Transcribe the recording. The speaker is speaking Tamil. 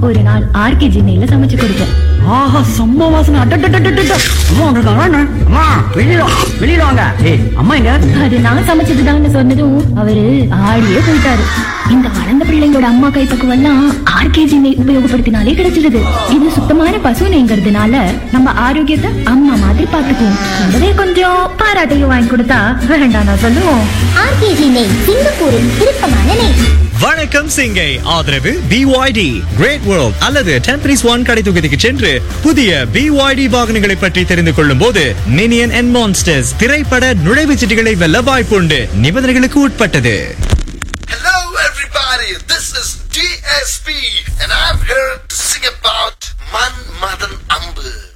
ஒரு நாள் ஆர்கேஜி நெய்ல சமைச்சு கொடுத்தேன் ஆஹா செம்ம வாசனை அட்டட்டட்டட்டட்ட அம்மா அங்க இருக்காங்க அண்ணா. அம்மா வெளியில வா, வெளியில வாங்க ஏய் அம்மா எங்க அது நான் சமைச்சதுதான்னு சொன்னதும் அவரு ஆடியே போயிட்டாரு இந்த வளர்ந்த பிள்ளைங்களோட அம்மா கைப்பக்குவம் எல்லாம் ஆர்கேஜி நெய் உபயோகப்படுத்தினாலே கிடைச்சிடுது இது சுத்தமான பசு நெய்ங்கிறதுனால நம்ம ஆரோக்கியத்தை அம்மா மாதிரி பாத்துக்குவோம் கூடவே கொஞ்சம் பாராட்டையும் வாங்கி கொடுத்தா வேண்டாம் நான் சொல்லுவோம் ஆர்கேஜி நெய் சிங்கப்பூரின் விருப்பமான நெய் வணக்கம் சிங்கை ஆதரவு பிஒய்டி கிரேட் வேர்ல்ட் அல்லது டெம்பரிஸ் ஒன் கடை தொகுதிக்கு சென்று புதிய பிஒய்டி வாகனங்களை பற்றி தெரிந்து கொள்ளும் போது மினியன் அண்ட் மான்ஸ்டர்ஸ் திரைப்பட நுழைவுச் சீட்டுகளை வெல்ல வாய்ப்புண்டு நிபந்தனைகளுக்கு உட்பட்டது Hello, everybody. This is DSP, and I'm here to sing about Man Madan Ambu.